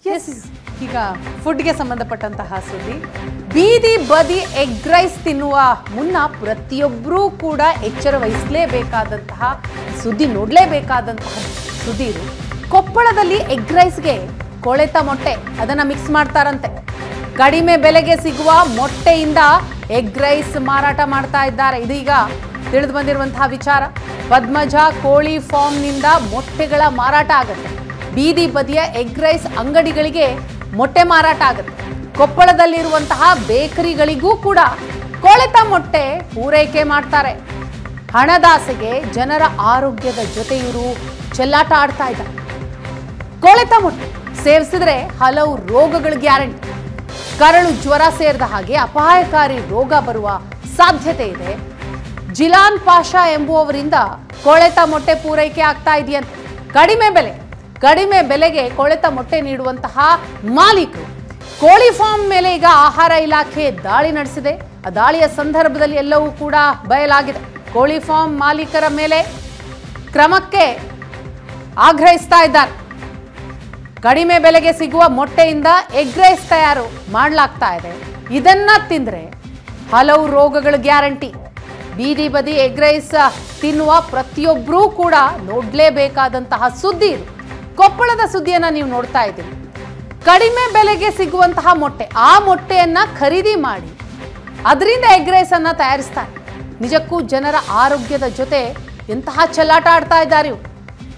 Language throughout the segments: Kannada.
ಎಸ್ ಈಗ ಫುಡ್ಗೆ ಸಂಬಂಧಪಟ್ಟಂತಹ ಸುದ್ದಿ ಬೀದಿ ಬದಿ ಎಗ್ ರೈಸ್ ತಿನ್ನುವ ಮುನ್ನ ಪ್ರತಿಯೊಬ್ಬರೂ ಕೂಡ ಎಚ್ಚರ ವಹಿಸಲೇಬೇಕಾದಂತಹ ಸುದ್ದಿ ನೋಡಲೇಬೇಕಾದಂತಹ ಸುದ್ದಿ ಇದು ಕೊಪ್ಪಳದಲ್ಲಿ ಎಗ್ ರೈಸ್ಗೆ ಕೊಳೆತ ಮೊಟ್ಟೆ ಅದನ್ನ ಮಿಕ್ಸ್ ಮಾಡ್ತಾರಂತೆ ಕಡಿಮೆ ಬೆಲೆಗೆ ಸಿಗುವ ಮೊಟ್ಟೆಯಿಂದ ಎಗ್ ರೈಸ್ ಮಾರಾಟ ಮಾಡ್ತಾ ಇದ್ದಾರೆ ಇದೀಗ ತಿಳಿದು ಬಂದಿರುವಂತಹ ವಿಚಾರ ಪದ್ಮಜ ಕೋಳಿ ಫಾರ್ಮ್ನಿಂದ ಮೊಟ್ಟೆಗಳ ಮಾರಾಟ ಆಗುತ್ತೆ ಬೀದಿ ಬದಿಯ ಎಗ್ ರೈಸ್ ಅಂಗಡಿಗಳಿಗೆ ಮೊಟ್ಟೆ ಮಾರಾಟ ಆಗುತ್ತೆ ಕೊಪ್ಪಳದಲ್ಲಿರುವಂತಹ ಬೇಕರಿಗಳಿಗೂ ಕೂಡ ಕೊಳೆತ ಮೊಟ್ಟೆ ಪೂರೈಕೆ ಮಾಡ್ತಾರೆ ಹಣದಾಸೆಗೆ ಜನರ ಆರೋಗ್ಯದ ಜೊತೆ ಇವರು ಚೆಲ್ಲಾಟ ಆಡ್ತಾ ಇದ್ದಾರೆ ಕೊಳೆತ ಮೊಟ್ಟೆ ಸೇವಿಸಿದ್ರೆ ಹಲವು ರೋಗಗಳ ಗ್ಯಾರಂಟಿ ಕರಳು ಜ್ವರ ಸೇರಿದ ಹಾಗೆ ಅಪಾಯಕಾರಿ ರೋಗ ಬರುವ ಸಾಧ್ಯತೆ ಇದೆ ಜಿಲಾನ್ ಪಾಷಾ ಎಂಬುವವರಿಂದ ಕೊಳೆತ ಮೊಟ್ಟೆ ಪೂರೈಕೆ ಆಗ್ತಾ ಇದೆಯಂತೆ ಕಡಿಮೆ ಬೆಲೆ ಕಡಿಮೆ ಬೆಲೆಗೆ ಕೊಳೆತ ಮೊಟ್ಟೆ ನೀಡುವಂತಹ ಮಾಲೀಕರು ಕೋಳಿ ಫಾರ್ಮ್ ಮೇಲೆ ಈಗ ಆಹಾರ ಇಲಾಖೆ ದಾಳಿ ನಡೆಸಿದೆ ಆ ದಾಳಿಯ ಸಂದರ್ಭದಲ್ಲಿ ಎಲ್ಲವೂ ಕೂಡ ಬಯಲಾಗಿದೆ ಕೋಳಿ ಫಾರ್ಮ್ ಮಾಲೀಕರ ಮೇಲೆ ಕ್ರಮಕ್ಕೆ ಆಗ್ರಹಿಸ್ತಾ ಇದ್ದಾರೆ ಕಡಿಮೆ ಬೆಲೆಗೆ ಸಿಗುವ ಮೊಟ್ಟೆಯಿಂದ ಎಗ್ ರೈಸ್ ತಯಾರು ಮಾಡಲಾಗ್ತಾ ಇದೆ ಇದನ್ನ ತಿಂದ್ರೆ ಹಲವು ರೋಗಗಳು ಗ್ಯಾರಂಟಿ ಬೀದಿ ಬದಿ ಎಗ್ ರೈಸ್ ತಿನ್ನುವ ಪ್ರತಿಯೊಬ್ಬರೂ ಕೂಡ ನೋಡಲೇಬೇಕಾದಂತಹ ಸುದ್ದಿ ಇದು ಕೊಪ್ಪಳದ ಸುದ್ದಿಯನ್ನ ನೀವು ನೋಡ್ತಾ ಇದ್ದೀರಿ ಕಡಿಮೆ ಬೆಲೆಗೆ ಸಿಗುವಂತಹ ಮೊಟ್ಟೆ ಆ ಮೊಟ್ಟೆಯನ್ನ ಖರೀದಿ ಮಾಡಿ ಅದರಿಂದ ಎಗ್ ರೈಸ್ ಅನ್ನ ತಯಾರಿಸ್ತಾರೆ ನಿಜಕ್ಕೂ ಜನರ ಆರೋಗ್ಯದ ಜೊತೆ ಎಂತಹ ಚೆಲ್ಲಾಟ ಆಡ್ತಾ ಇದ್ದಾರೆ ಇವ್ರು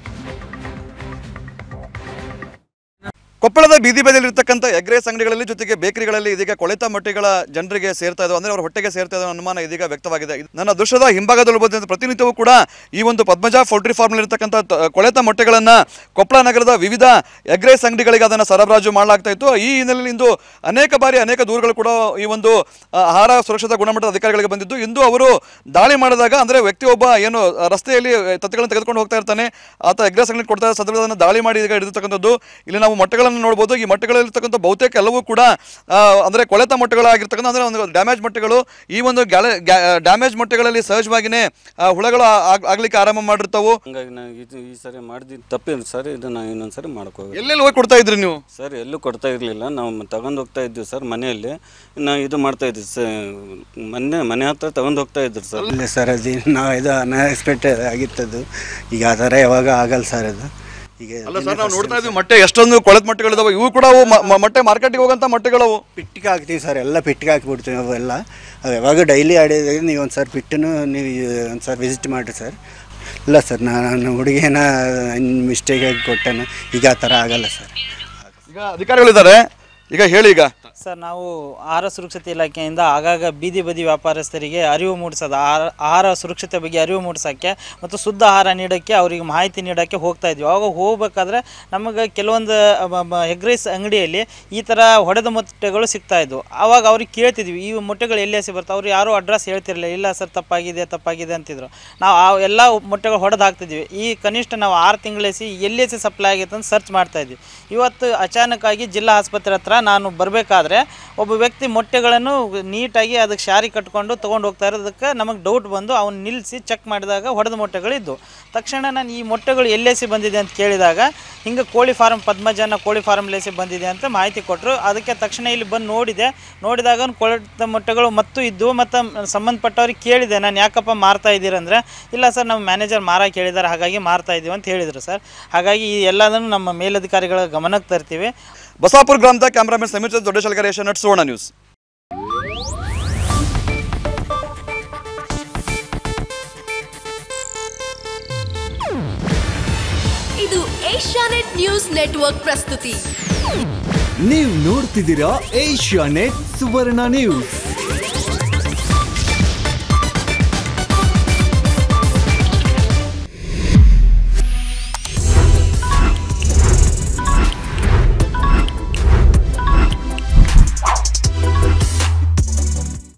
ಕೊಪ್ಪಳದ ಬೀದಿ ಬದಿಯಲ್ಲಿರ್ತಕ್ಕಂಥ ಎಗ್ ರೈಸ್ ಅಂಗಡಿಗಳಲ್ಲಿ ಜೊತೆಗೆ ಬೇಕರಿಗಳಲ್ಲಿ ಇದೀಗ ಕೊಳೆತ ಮೊಟ್ಟೆಗಳ ಜನರಿಗೆ ಸೇರ್ತಾ ಇದ್ದಾವೆ ಅಂದ್ರೆ ಅವರ ಹೊಟ್ಟೆಗೆ ಸೇರ್ತಾ ಇದ್ದಾವೆ ಅನ್ನೋ ಅನುಮಾನ ಇದೀಗ ವ್ಯಕ್ತವಾಗಿದೆ ಇದು ನನ್ನ ದೃಶ್ಯದ ಹಿಂಭಾಗದಲ್ಲಿ ಬಂದ ಪ್ರತಿನಿತ್ಯವೂ ಕೂಡ ಈ ಒಂದು ಪದ್ಮಜ ಪೌಲ್ಟ್ರಿ ಫಾರ್ಮ್ನಲ್ಲಿರ್ತಕ್ಕಂಥ ತ- ಕೊಳೆತ ಮೊಟ್ಟೆಗಳನ್ನು ಕೊಪ್ಪಳ ನಗರದ ವಿವಿಧ ಎಗ್ ರೈಸ್ ಅಂಗಡಿಗಳಿಗೆ ಅದನ್ನು ಸರಬರಾಜು ಮಾಡಲಾಗ್ತಾ ಇತ್ತು ಈ ಹಿನ್ನೆಲೆಯಲ್ಲಿ ಇಂದು ಅನೇಕ ಬಾರಿ ಅನೇಕ ದೂರುಗಳು ಕೂಡ ಈ ಒಂದು ಆ, ಆಹಾರ ಸುರಕ್ಷತಾ ಗುಣಮಟ್ಟದ ಅಧಿಕಾರಿಗಳಿಗೆ ಬಂದಿದ್ದು ಇಂದು ಅವರು ದಾಳಿ ಮಾಡಿದಾಗ ಅಂದ್ರೆ ವ್ಯಕ್ತಿ ಒಬ್ಬ ಏನು ಆ, ರಸ್ತೆಯಲ್ಲಿ ತತ್ಗಳನ್ನು ತೆಗೆದುಕೊಂಡು ಹೋಗ್ತಾ ಇರ್ತಾನೆ ಆತ ಎಗ್ ರೈಸ್ ಅಂಗಡಿ ಕೊಡ್ತಾ ಇರೋ ಸಂದರ್ಭದಲ್ಲಿ ದಾಳಿ ಮಾಡಿ ಈಗ ಹಿಡಿದಿರ್ತಕ್ಕಂಥದ್ದು ಇಲ್ಲಿ ನಾವು ಮೊಟ್ಟೆಗಳನ್ನು ನೋಡ್ಬೋದು ಈ ಮೊಟ್ಟೆಗಳಲ್ಲಿರ್ತಕ್ಕಂಥ ಬಹುತೇಕ ಎಲ್ಲವೂ ಕೂಡ ಆ, ಅಂದ್ರೆ ಕೊಳೆತ ಮೊಟ್ಟೆಗಳಾಗಿರ್ತಕ್ಕಂಥ ಅಂದ್ರೆ ಒಂದು ಡ್ಯಾಮೇಜ್ ಮೊಟ್ಟೆಗಳು ಈ ಒಂದು ಡ್ಯಾಮೇಜ್ ಮೊಟ್ಟೆಗಳಲ್ಲಿ ಸಹಜವಾಗಿಯೇ ಆ, ಹುಳಗಳು ಆಗ್- ಆಗ್ಲಿಕ್ಕೆ ಆರಂಭ ಮಾಡಿರ್ತಾವು ಹಂಗಾಗಿ ನಾನು ಇದು ಈ ಸರಿ ಮಾಡಿದ್ದು ತಪ್ಪಿಲ್ಲ ಸರ್ ಇದನ್ನ ಇನ್ನೊಂದು ಸರಿ ಮಾಡ್ಕೋಬೇಕು ಎಲ್ಲೆಲ್ಲಿ ಹೋಗಿ ಕೊಡ್ತಾ ಇದ್ರಿ ನೀವು ಸರ್ ಎಲ್ಲೂ ಕೊಡ್ತಾ ಇರಲಿಲ್ಲ ನಾವು ತಗೊಂಡು ಹೋಗ್ತಾ ಇದ್ವಿ ಸರ್ ಮನೆಯಲ್ಲಿ ನಾವು ಇದು ಮಾಡ್ತಾ ಇದ್ವಿ ಸ ಮೊನ್ನೆ ಮನೆ ಹತ್ರ ತಗೊಂಡು ಹೋಗ್ತಾ ಇದ್ರು ಸರ್ ಇಲ್ಲ ಸರ್ ಅದು ನಾವು ಇದು ಅನ್ಎಕ್ಸ್ಪೆಕ್ಟೆಡ್ ಆಗಿತ್ತದು ಈಗ ಆ ಥರ ಯಾವಾಗ ಆಗಲ್ಲ ಸರ್ ಅದು ಈಗ ಅಲ್ಲ ಸರ್ ನಾವು ನೋಡ್ತಾ ಇದ್ವಿ ಮೊಟ್ಟೆ ಎಷ್ಟೊಂದು ಕೊಳೆತ ಮೊಟ್ಟೆಗಳಿದಾವೆ ಇವು ಕೂಡ ಅವು ಮ- ಮ- ಮೊಟ್ಟೆ ಮಾರ್ಕೆಟ್ಗೆ ಹೋಗಂತ ಮೊಟ್ಟೆಗಳವು ಪಿಟ್ಟಿಗೆ ಹಾಕ್ತೀವಿ ಸರ್ ಎಲ್ಲ ಪಿಟ್ಟಿಗೆ ಹಾಕಿಬಿಡ್ತೀವಿ ಅವೆಲ್ಲ ಅವು ಯಾವಾಗ ಡೈಲಿ ಆಡಿದಾಗ ನೀವು ಒಂದು ಸರ್ ಪಿಟ್ಟನ್ನು ನೀವು ಒಂದು ಸರ್ ವಿಸಿಟ್ ಮಾಡಿರಿ ಸರ್ ಇಲ್ಲ ಸರ್ ನಾನು ಹುಡುಗಿನ ಮಿಸ್ಟೇಕ್ ಆಗಿ ಕೊಟ್ಟೆನು ಈಗ ಆ ಥರ ಆಗಲ್ಲ ಸರ್ ಈಗ ಅಧಿಕಾರಿಗಳಿದ್ದಾರೆ ಈಗ ಹೇಳಿ ಈಗ ಸರ್ ನಾವು ಆಹಾರ ಸುರಕ್ಷತೆ ಇಲಾಖೆಯಿಂದ ಆಗಾಗ ಬೀದಿ ಬದಿ ವ್ಯಾಪಾರಸ್ಥರಿಗೆ ಅರಿವು ಮೂಡಿಸೋದು ಆಹಾರ ಆಹಾರ ಸುರಕ್ಷತೆ ಬಗ್ಗೆ ಅರಿವು ಮೂಡಿಸೋಕ್ಕೆ ಮತ್ತು ಶುದ್ಧ ಆಹಾರ ನೀಡೋಕ್ಕೆ ಅವರಿಗೆ ಮಾಹಿತಿ ನೀಡೋಕ್ಕೆ ಹೋಗ್ತಾ ಇದ್ವಿ ಅವಾಗ ಹೋಗ್ಬೇಕಾದ್ರೆ ನಮಗೆ ಕೆಲವೊಂದು ಎಗ್ ರೈಸ್ ಅಂಗಡಿಯಲ್ಲಿ ಈ ಥರ ಹೊಡೆದ ಮೊಟ್ಟೆಗಳು ಸಿಗ್ತಾ ಇದ್ವು ಆವಾಗ ಅವ್ರಿಗೆ ಕೇಳ್ತಿದ್ವಿ ಈ ಮೊಟ್ಟೆಗಳು ಎಲ್ಲಿ ಹಸಿ ಬರ್ತಾವೆ ಅವ್ರು ಯಾರೂ ಅಡ್ರೆಸ್ ಹೇಳ್ತಿರಲಿಲ್ಲ ಇಲ್ಲ ಸರ್ ತಪ್ಪಾಗಿದೆ ತಪ್ಪಾಗಿದೆ ಅಂತಿದ್ರು ನಾವು ಆ ಎಲ್ಲ ಮೊಟ್ಟೆಗಳು ಹೊಡೆದು ಹಾಕ್ತಿದ್ವಿ ಈ ಕನಿಷ್ಠ ನಾವು ಆರು ತಿಂಗಳೇಸಿ ಎಲ್ಲಿ ಹಸಿ ಸಪ್ಲೈ ಆಗೈತೆ ಅಂತ ಸರ್ಚ್ ಮಾಡ್ತಾ ಇದ್ವಿ ಇವತ್ತು ಅಚಾನಕ್ಕಾಗಿ ಜಿಲ್ಲಾ ಆಸ್ಪತ್ರೆ ಹತ್ರ ನಾನು ಬರಬೇಕಾದ್ರೆ ಒಬ್ಬ ವ್ಯಕ್ತಿ ಮೊಟ್ಟೆಗಳನ್ನು ನೀಟಾಗಿ ಅದಕ್ಕೆ ಶಾರಿ ಕಟ್ಕೊಂಡು ತೊಗೊಂಡು ಹೋಗ್ತಾ ಇರೋದಕ್ಕೆ ನಮಗೆ ಡೌಟ್ ಬಂದು ಅವ್ನು ನಿಲ್ಲಿಸಿ ಚೆಕ್ ಮಾಡಿದಾಗ ಹೊಡೆದ ಮೊಟ್ಟೆಗಳಿದ್ದು ತಕ್ಷಣ ನಾನು ಈ ಮೊಟ್ಟೆಗಳು ಎಲ್ಲೇಸಿ ಬಂದಿದೆ ಅಂತ ಕೇಳಿದಾಗ ಹಿಂಗೆ ಕೋಳಿ ಫಾರಂ ಪದ್ಮಜನ ಕೋಳಿ ಫಾರಂ ಲೇಸಿ ಬಂದಿದೆ ಅಂತ ಮಾಹಿತಿ ಕೊಟ್ಟರು ಅದಕ್ಕೆ ತಕ್ಷಣ ಇಲ್ಲಿ ಬಂದು ನೋಡಿದೆ ನೋಡಿದಾಗ ಕೊಳೆತ ಮೊಟ್ಟೆಗಳು ಮತ್ತು ಇದ್ದು ಮತ್ತು ಸಂಬಂಧಪಟ್ಟವ್ರಿಗೆ ಕೇಳಿದೆ ನಾನು ಯಾಕಪ್ಪ ಮಾರ್ತಾ ಇದ್ದೀರಂದ್ರೆ ಇಲ್ಲ ಸರ್ ನಮ್ಮ ಮ್ಯಾನೇಜರ್ ಮಾರಕ್ಕೆ ಹೇಳಿದ್ದಾರೆ ಹಾಗಾಗಿ ಮಾರ್ತಾ ಇದ್ದೀವಿ ಅಂತ ಹೇಳಿದರು ಸರ್ ಹಾಗಾಗಿ ಈ ಎಲ್ಲದನ್ನು ನಮ್ಮ ಮೇಲಧಿಕಾರಿಗಳ ಗಮನಕ್ಕೆ ತರ್ತೀವಿ ಬಸಾಪುರ ಗ್ರಾಮದ ಕ್ಯಾಮ್ರಾಮನ್ ಸಮೀರ್ ದೊಡ್ಡ ಶಲ್ಕರ್ ಏಷ್ಯಾ ನಟ್ ಸುವರ್ಣ ನ್ಯೂಸ್ ಇದು ಏಷ್ಯಾನೆಟ್ ನ್ಯೂಸ್ ನೆಟ್ವರ್ಕ್ ಪ್ರಸ್ತುತಿ ನೀವು ನೋಡ್ತಿದ್ದೀರಾ ಏಷ್ಯಾ ನೆಟ್ ಸುವರ್ಣ ನ್ಯೂಸ್